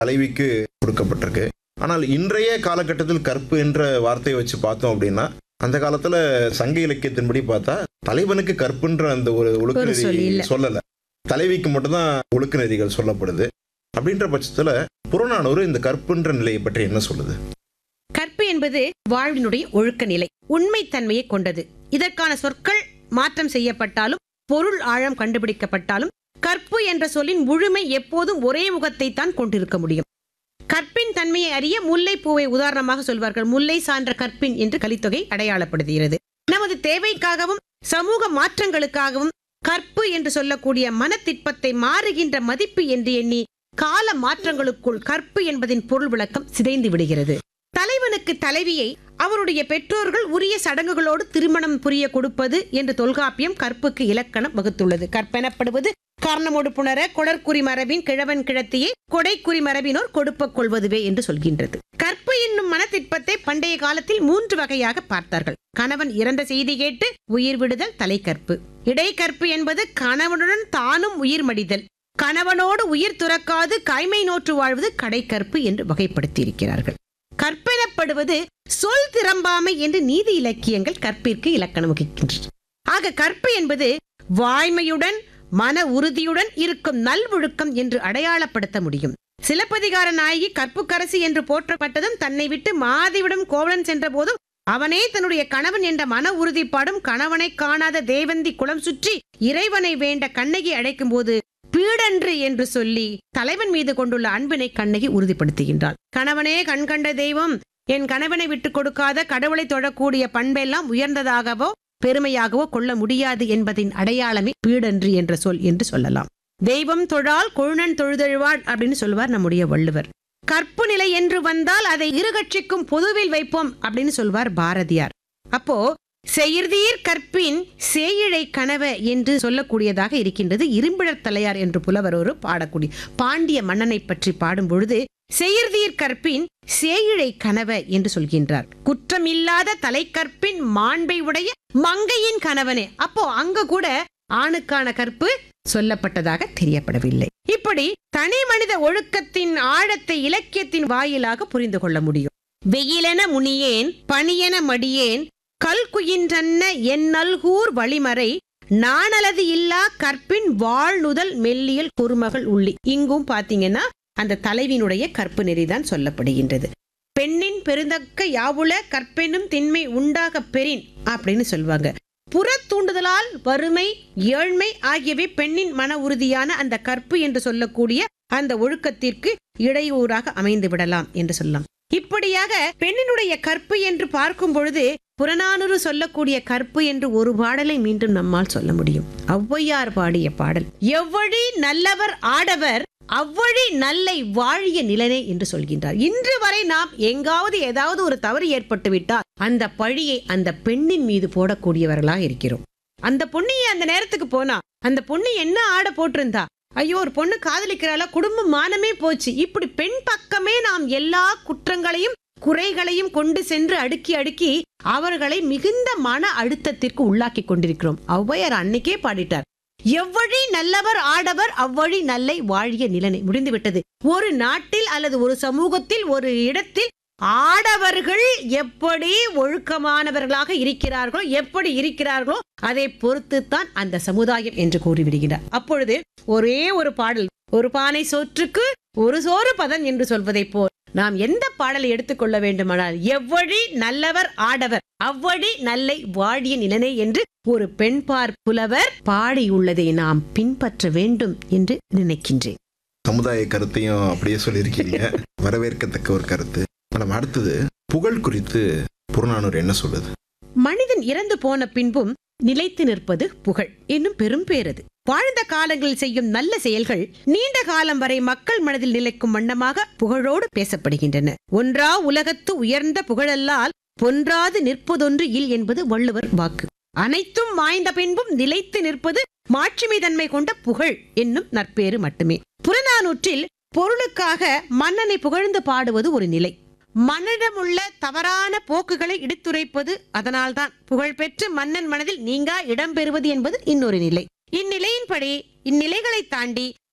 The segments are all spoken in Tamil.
தலைவிக்கு கொடுக்கப்பட்டிருக்கு ஆனால் இன்றைய காலகட்டத்தில் கற்பு என்ற வார்த்தையை வச்சு பார்த்தோம் அப்படின்னா அந்த காலத்துல சங்க இலக்கியத்தின்படி பார்த்தா தலைவனுக்கு கற்புன்ற அந்த ஒரு ஒழுக்க ஒரு சொல் நெறி இல்ல. சொல்லல தலைவிக்கு மட்டும்தான் ஒழுக்க நெறிகள் சொல்லப்படுது அப்படின்ற பட்சத்துல புறநானூறு இந்த கற்புன்ற நிலையை பற்றி என்ன சொல்லுது கற்பு என்பது வாழ்வினுடைய ஒழுக்க நிலை உண்மைத்தன்மையை கொண்டது இதற்கான சொற்கள் மாற்றம் செய்யப்பட்டாலும் பொருள் ஆழம் கண்டுபிடிக்கப்பட்டாலும் கற்பு என்ற சொல்லின் முழுமை எப்போதும் ஒரே முகத்தை தான் கொண்டிருக்க முடியும் கற்பின் தன்மையை அறிய முல்லை பூவை உதாரணமாக சொல்வார்கள் முல்லை சான்ற கற்பின் என்று கலித்தொகை அடையாளப்படுத்துகிறது நமது தேவைக்காகவும் சமூக மாற்றங்களுக்காகவும் கற்பு என்று சொல்லக்கூடிய மனத்திட்பத்தை மாறுகின்ற மதிப்பு என்று எண்ணி கால மாற்றங்களுக்குள் கற்பு என்பதின் பொருள் விளக்கம் சிதைந்து விடுகிறது தலைவனுக்கு தலைவியை அவருடைய பெற்றோர்கள் உரிய சடங்குகளோடு திருமணம் புரிய கொடுப்பது என்று தொல்காப்பியம் கற்புக்கு இலக்கணம் வகுத்துள்ளது கற்பெனப்படுவது காரணமோடு புணர கொடற்குறி மரபின் கிழவன் கிழத்தியை கொடைக்குறி மரபினோர் கொடுப்ப கொள்வதுவே என்று சொல்கின்றது கற்பு என்னும் மனத்திட்பத்தை பண்டைய காலத்தில் மூன்று வகையாக பார்த்தார்கள் கணவன் இறந்த செய்தி கேட்டு உயிர் விடுதல் தலைக்கற்பு இடைக்கற்பு என்பது கணவனுடன் தானும் உயிர் மடிதல் கணவனோடு உயிர் துறக்காது கைமை நோற்று வாழ்வது கடைக்கற்பு என்று வகைப்படுத்தியிருக்கிறார்கள் கற்பெனப்படுவது சொல் திறம்பாமை என்று நீதி இலக்கியங்கள் கற்பிற்கு இலக்கணம் வகிக்கின்றன ஆக கற்பு என்பது வாய்மையுடன் மன உறுதியுடன் இருக்கும் நல்வொழுக்கம் என்று அடையாளப்படுத்த முடியும் சிலப்பதிகார நாயகி கற்புக்கரசி என்று போற்றப்பட்டதும் தன்னை விட்டு மாதிவிடம் கோவலன் சென்ற போதும் அவனே தன்னுடைய கணவன் என்ற மன உறுதிப்பாடும் கணவனை காணாத தேவந்தி குளம் சுற்றி இறைவனை வேண்ட கண்ணகி அழைக்கும் போது பீடன்று என்று சொல்லி தலைவன் மீது கொண்டுள்ள அன்பினை கண்ணகி உறுதிப்படுத்துகின்றாள் கணவனே கண் கண்ட தெய்வம் என் கணவனை விட்டு கொடுக்காத கடவுளை தொழக்கூடிய பண்பெல்லாம் உயர்ந்ததாகவோ பெருமையாகவோ கொள்ள முடியாது என்பதின் அடையாளமே பீடன்று என்ற சொல் என்று சொல்லலாம் தெய்வம் தொழால் கொழுநன் தொழுதழுவாள் அப்படின்னு சொல்வார் நம்முடைய வள்ளுவர் கற்பு நிலை என்று வந்தால் அதை இரு கட்சிக்கும் பொதுவில் வைப்போம் அப்படின்னு சொல்வார் பாரதியார் அப்போ செயிர்தீர் கற்பின் சேயிழை கனவ என்று சொல்லக்கூடியதாக இருக்கின்றது இரும்பிழர் தலையார் என்று புலவர் ஒரு பாடக்கூடிய பாண்டிய மன்னனை பற்றி பாடும் பொழுது செயிர்தீர் கற்பின் சேயிழை கனவ என்று சொல்கின்றார் குற்றமில்லாத தலைக்கற்பின் மாண்பை உடைய மங்கையின் கணவனே அப்போ அங்க கூட ஆணுக்கான கற்பு சொல்லப்பட்டதாக தெரியப்படவில்லை இப்படி தனி மனித ஒழுக்கத்தின் ஆழத்தை இலக்கியத்தின் வாயிலாக புரிந்து கொள்ள முடியும் வெயிலென முனியேன் பணியென மடியேன் கல்குயின்றன்ன என் நல்கூர் வழிமறை நாணலது இல்லா கற்பின் வாழ்நுதல் மெல்லியல் குறுமகள் உள்ளி இங்கும் பாத்தீங்கன்னா அந்த தலைவினுடைய கற்பு நெறிதான் சொல்லப்படுகின்றது பெண்ணின் பெருந்தக்க யாவுல கற்பெனும் திண்மை உண்டாக பெறின் அப்படின்னு சொல்வாங்க புற தூண்டுதலால் வறுமை ஏழ்மை ஆகியவை பெண்ணின் மன உறுதியான அந்த கற்பு என்று சொல்லக்கூடிய அந்த ஒழுக்கத்திற்கு இடையூறாக அமைந்து விடலாம் என்று சொல்லலாம் இப்படியாக பெண்ணினுடைய கற்பு என்று பார்க்கும் பொழுது புறநானூறு சொல்லக்கூடிய கற்பு என்று ஒரு பாடலை மீண்டும் நம்மால் சொல்ல முடியும் ஔவையார் பாடிய பாடல் எவ்வழி நல்லவர் ஆடவர் அவ்வழி நல்லை வாழிய நிலனே என்று சொல்கின்றார் இன்று வரை நாம் எங்காவது ஏதாவது ஒரு தவறு ஏற்பட்டு விட்டால் அந்த பழியை அந்த பெண்ணின் மீது போடக்கூடியவர்களாக இருக்கிறோம் அந்த பொண்ணியை அந்த நேரத்துக்கு போனா அந்த பொண்ணு என்ன ஆட போட்டிருந்தா ஐயோ ஒரு பொண்ணு காதலிக்கிறாளா குடும்ப மானமே போச்சு இப்படி பெண் பக்கமே நாம் எல்லா குற்றங்களையும் குறைகளையும் கொண்டு சென்று அடுக்கி அடுக்கி அவர்களை மிகுந்த மன அழுத்தத்திற்கு உள்ளாக்கி கொண்டிருக்கிறோம் ஔவையார் அன்னைக்கே பாடிட்டார் எவ்வழி நல்லவர் ஆடவர் அவ்வழி நல்லை வாழிய நிலனை முடிந்து விட்டது ஒரு நாட்டில் அல்லது ஒரு சமூகத்தில் ஒரு இடத்தில் ஆடவர்கள் எப்படி ஒழுக்கமானவர்களாக இருக்கிறார்களோ எப்படி இருக்கிறார்களோ அதை பொறுத்துத்தான் அந்த சமுதாயம் என்று கூறிவிடுகிறார் அப்பொழுது ஒரே ஒரு பாடல் ஒரு பானை சோற்றுக்கு ஒரு சோறு பதன் என்று சொல்வதைப் போல் நாம் எந்த பாடலை எடுத்துக்கொள்ள வேண்டுமானால் எவ்வழி நல்லவர் ஆடவர் அவ்வழி நல்லை வாழிய நிலனே என்று ஒரு பெண்பார் புலவர் பாடியுள்ளதை நாம் பின்பற்ற வேண்டும் என்று நினைக்கின்றேன் சமுதாய கருத்தையும் அப்படியே சொல்லியிருக்கீங்க வரவேற்கத்தக்க ஒரு கருத்து நம்ம அடுத்தது புகழ் குறித்து புறநானூறு என்ன சொல்லுது மனிதன் இறந்து போன பின்பும் நிலைத்து நிற்பது புகழ் என்னும் பெரும் பேரது வாழ்ந்த காலங்களில் செய்யும் நல்ல செயல்கள் நீண்ட காலம் வரை மக்கள் மனதில் நிலைக்கும் வண்ணமாக புகழோடு பேசப்படுகின்றன ஒன்றா உலகத்து உயர்ந்த புகழல்லால் பொன்றாது நிற்பதொன்று இல் என்பது வள்ளுவர் வாக்கு அனைத்தும் வாய்ந்த பின்பும் நிலைத்து நிற்பது மாட்சிமை தன்மை கொண்ட புகழ் என்னும் நற்பேறு மட்டுமே புறநானூற்றில் பொருளுக்காக மன்னனை புகழ்ந்து பாடுவது ஒரு நிலை மன்னனிடமுள்ள தவறான போக்குகளை இடித்துரைப்பது அதனால்தான் புகழ்பெற்று மன்னன் மனதில் நீங்கா இடம் பெறுவது என்பது இன்னொரு நிலை இந்நிலையின்படி இந்நிலைகளை தாண்டி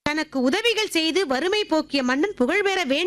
தனக்கு உதவிகள் செய்து வறுமை போக்கிய மன்னன் புகழ் பெற வேண்டும்